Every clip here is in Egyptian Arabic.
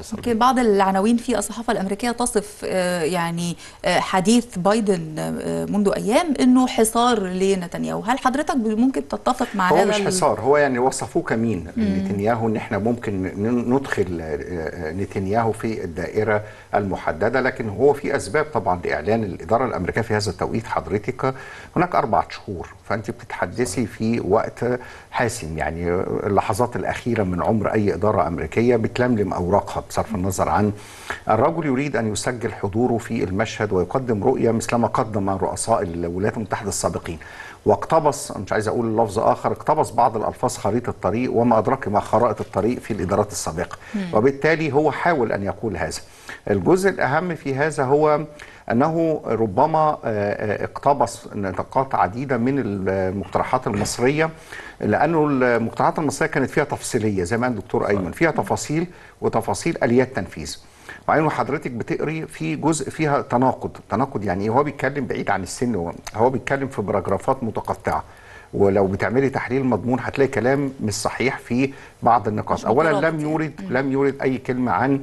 سلبيه يمكن بعض العناوين في الصحافه الامريكيه تصف آه، يعني آه، حديث بايدن آه، منذ ايام انه حصار لنتنياهو هل حضرتك ممكن تتفق مع هو هذا مش ال- حصار هو يعني وصفوه كمين نتنياهو ان احنا ممكن ن- ندخل آه، نتنياهو في الدائره المحدده لكن هو في اسباب طبعا لاعلان الاداره الامريكيه في هذا التوقيت حضرتك هناك اربع شهور فانت بتتحدثي في وقت حاسم يعني اللحظات الاخيره من عمر اي اداره امريكيه بتلملم اوراقها بصرف النظر عن الرجل يريد ان يسجل حضوره في المشهد ويقدم رؤيه مثلما قدم رؤساء الولايات المتحده السابقين واقتبس مش عايز اقول لفظ اخر اقتبس بعض الالفاظ خريطه الطريق وما ادراك ما خرائط الطريق في الادارات السابقه وبالتالي هو حاول ان يقول هذا الجزء الاهم في هذا هو انه ربما آه، آه، اقتبس نقاط عديده من المقترحات المصريه لانه المقترحات المصريه كانت فيها تفصيليه زي ما قال الدكتور ايمن فيها تفاصيل وتفاصيل اليات تنفيذ وبعدين حضرتك بتقري في جزء فيها تناقض تناقض يعني إيه؟ هو بيتكلم بعيد عن السن هو- هو بيتكلم في باراجرافات متقطعه ولو بتعملي تحليل مضمون هتلاقي كلام مش صحيح في بعض النقاط مش اولا مترابط لم يعني. يورد لم يورد اي كلمه عن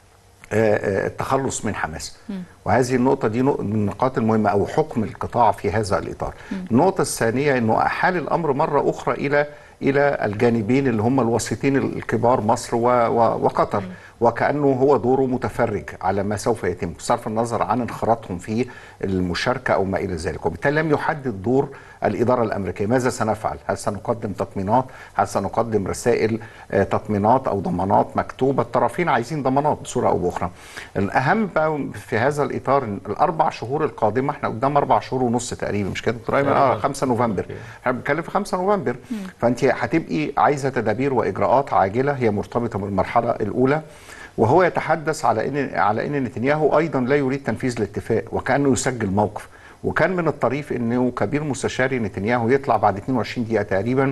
آه، آه، التخلص من حماس وهذه النقطة دي نق- من النقاط المهمة أو حكم القطاع في هذا الإطار النقطة الثانية أنه أحال الأمر مرة أخرى إلى إلى الجانبين اللي هم الوسيطين الكبار مصر و و وقطر وكأنه هو دوره متفرج على ما سوف يتم بصرف النظر عن انخراطهم في المشاركة أو ما إلى ذلك وبالتالي لم يحدد دور الإدارة الأمريكية ماذا سنفعل هل سنقدم تطمينات هل سنقدم رسائل آه، تطمينات أو ضمانات مكتوبة الطرفين عايزين ضمانات بصورة أو بأخرى الأهم بقى في هذا الإطار إن الأربع شهور القادمة احنا قدام أربع شهور ونص تقريبا مش كده دكتور أيمن اه تقريباً. 5 نوفمبر احنا بنتكلم في 5 نوفمبر فأنت هتبقي عايزة تدابير وإجراءات عاجلة هي مرتبطة بالمرحلة الأولى وهو يتحدث على ان على ان نتنياهو ايضا لا يريد تنفيذ الاتفاق وكانه يسجل موقف وكان من الطريف انه كبير مستشاري نتنياهو يطلع بعد 22 دقيقه تقريبا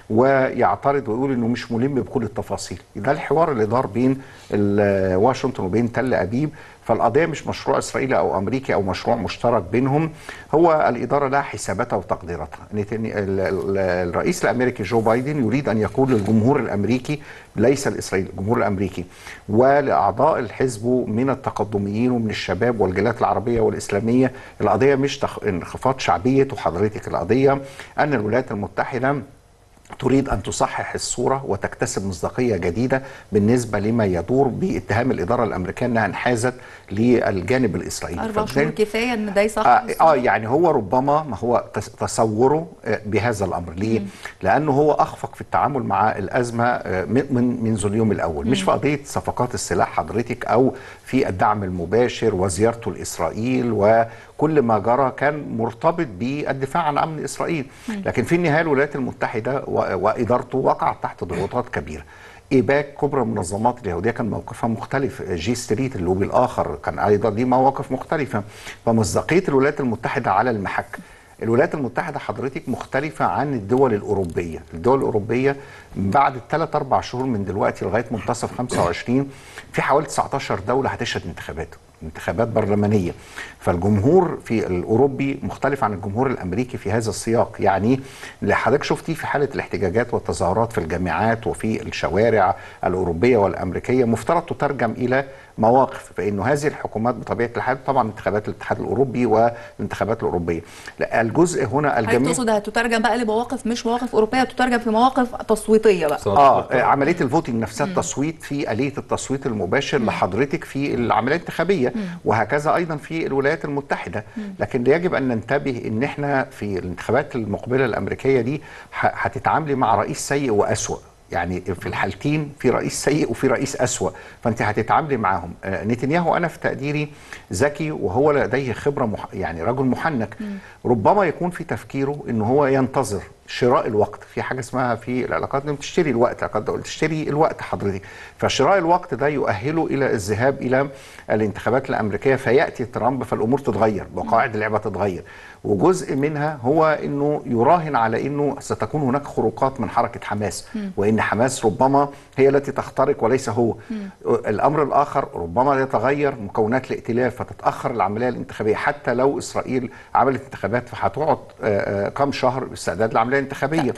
ويعترض ويقول انه مش ملم بكل التفاصيل ده الحوار اللي دار بين ال- واشنطن وبين تل ابيب فالقضيه مش مشروع اسرائيلي او امريكي او مشروع مشترك بينهم هو الاداره لها حساباتها وتقديراتها نتني- ال- ال- الرئيس الامريكي جو بايدن يريد ان يقول للجمهور الامريكي ليس الاسرائيلي الجمهور الامريكي ولاعضاء الحزب من التقدميين ومن الشباب والجاليات العربيه والاسلاميه القضيه مش تخ... انخفاض شعبيه حضرتك القضيه ان الولايات المتحده تريد ان تصحح الصوره وتكتسب مصداقيه جديده بالنسبه لما يدور باتهام الاداره الامريكيه انها انحازت للجانب الاسرائيلي اربع فبالتالي- شهور كفايه ان ده يصح آه, اه يعني هو ربما ما هو تس- تصوره آه، بهذا الامر ليه؟ لانه هو اخفق في التعامل مع الازمه آه، من من- منذ اليوم الاول مش في قضيه صفقات السلاح حضرتك او في الدعم المباشر وزيارته لاسرائيل وكل ما جرى كان مرتبط بالدفاع عن امن اسرائيل لكن في النهايه الولايات المتحده و- وادارته وقعت تحت ضغوطات كبيره ايباك كبرى المنظمات اليهوديه كان موقفها مختلف جي ستريت اللوبي الاخر كان ايضا ليه مواقف مختلفه فمصداقيه الولايات المتحده على المحك الولايات المتحدة حضرتك مختلفة عن الدول الأوروبية الدول الأوروبية بعد الثلاث أربع شهور من دلوقتي لغاية منتصف 25 في حوالي 19 دولة هتشهد انتخابات انتخابات برلمانية فالجمهور في الأوروبي مختلف عن الجمهور الأمريكي في هذا السياق يعني اللي حضرتك شفتيه في حالة الاحتجاجات والتظاهرات في الجامعات وفي الشوارع الأوروبية والأمريكية مفترض تترجم إلى مواقف فإنه هذه الحكومات بطبيعة الحال طبعا انتخابات الاتحاد الأوروبي والانتخابات الأوروبية لا الجزء هنا حضرتك الجميع تقصد هتترجم بقى لمواقف مش مواقف اوروبيه تترجم في مواقف تصويتيه بقى اه عمليه الفوتنج نفسها التصويت في اليه التصويت المباشر لحضرتك في العمليه الانتخابيه وهكذا ايضا في الولايات المتحده لكن يجب ان ننتبه ان احنا في الانتخابات المقبله الامريكيه دي ه- هتتعاملي مع رئيس سيء واسوا يعني في الحالتين في رئيس سيء وفي رئيس أسوأ فأنت هتتعاملي معاهم آه، نتنياهو أنا في تقديري ذكي وهو لديه خبرة مح... يعني رجل محنك ربما يكون في تفكيره ان هو ينتظر شراء الوقت في حاجه اسمها في العلاقات انك تشتري الوقت قد قلت تشتري الوقت حضرتك فشراء الوقت ده يؤهله الى الذهاب الى الانتخابات الامريكيه فياتي ترامب فالامور تتغير وقواعد اللعبه تتغير وجزء منها هو انه يراهن على انه ستكون هناك خروقات من حركه حماس وان حماس ربما هي التي تخترق وليس هو الامر الاخر ربما يتغير مكونات الائتلاف فتتاخر العمليه الانتخابيه حتى لو اسرائيل عملت انتخابات فهتقعد آه، آه، كم شهر استعداد للعمليه الانتخابيه